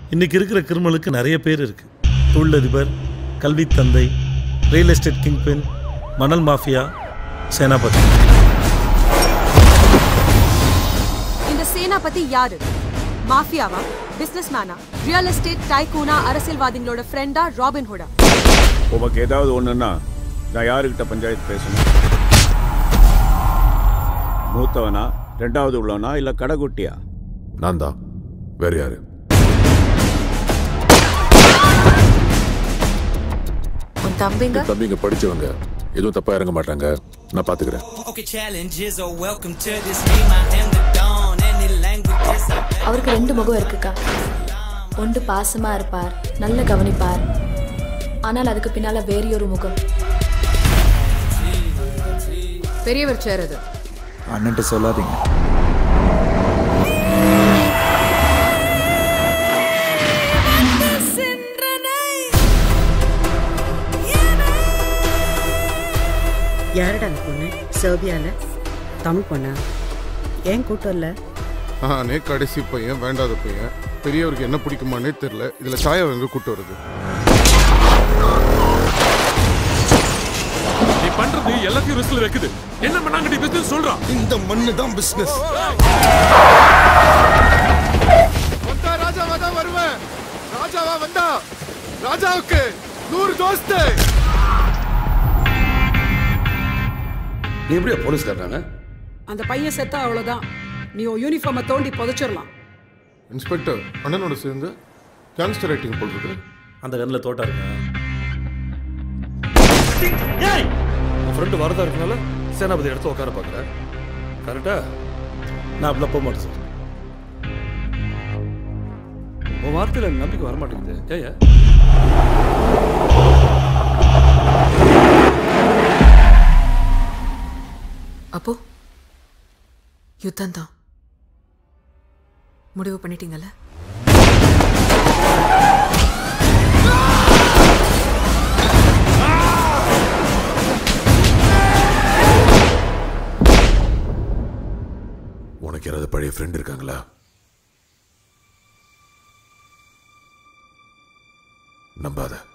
இன்னைக்கு இருக்கிற கிரிமினலுக்கு நிறைய பேர் இருக்கு தொழிலதிபர் கல்வி தந்தை ரியல் எஸ்டேட் கிங்பின் மணல் மாஃபியா சேனாபதி இந்த சேனாபதி யாரு மாஃபியாவா பிசினஸ் மேனா ரியல் எஸ்டேட் டைகூனா அரசியல்வாதிகளோட ஃப்ரெண்டா ராபின் ஹுடா உமக்கு ஏதாவது ஒண்ணுன்னா நான் யாருக்கிட்ட பஞ்சாயத்து பேசணும் மூத்தவனா ரெண்டாவது உள்ளவனா இல்ல கடைக்குட்டியா நான் தான் வேற யாரு உன் தம்பிங்க என் தம்பிங்க படிச்சவங்க எதுவும் தப்பா இறங்க மாட்டாங்க நான் பாத்துக்கிறேன் Okay, challenges are welcome to this game. I am the dawn. Any languages I அவருக்கு ரெண்டு முகம் இருக்குக்கா ஒன்று பாசமா இருப்பார் நல்ல கவனிப்பார் ஆனால் அதுக்கு பின்னால வேறையொரு முகம் பெரியவர் சேர் அது அண்ணன்ட்ட சொல்லாதீங்க யாரடா அந்த பொண்ணு சர்பியால தமிழ் பொண்ணா ஏன் கூட்டம் இல்லை நானே கடைசி பையன் வேண்டாத பையன் பெரியவருக்கு என்ன பிடிக்குமானே தெரியல இதுல சாயா எங்க கூட்டு வருது நீ பண்றது எல்லாத்தையும் ரிஸ்க்ல வைக்குது என்ன பண்ணாங்க நீ பிசினஸ் சொல்றான் இந்த மண்ணு தான் பிசினஸ் வந்தா ராஜாவா தான் வருவேன் ராஜாவா வந்தா ராஜாவுக்கு நூறு தோஸ்து நீ எப்படியா போலீஸ் காட்டுறாங்க அந்த பையன் செத்தா அவ்வளோதான் நீ யூனிஃபார்மை தோண்டி புதைச்சிடலாம் இன்ஸ்பெக்டர் அண்ணனோட சேர்ந்து கேன்ஸ்டர் ரைட்டிங் போட்டுருக்கு அந்த கண்ணில் தோட்டா இருக்கா உன் ஃப்ரெண்டு வரதா இருக்கனால சேனாபதி எடுத்து உட்கார பார்க்குற கரெக்டா நான் அப்படிலாம் போக மாட்டேன் சார் உன் வார்த்தையில் எனக்கு நம்பிக்கை வர மாட்டேங்குது ஏயா அப்போ யுத்தம் தான் முடிவு பண்ணிட்டீங்கல்ல உனக்கு யாராவது பழைய ஃப்ரெண்ட் இருக்காங்களா நம்பாத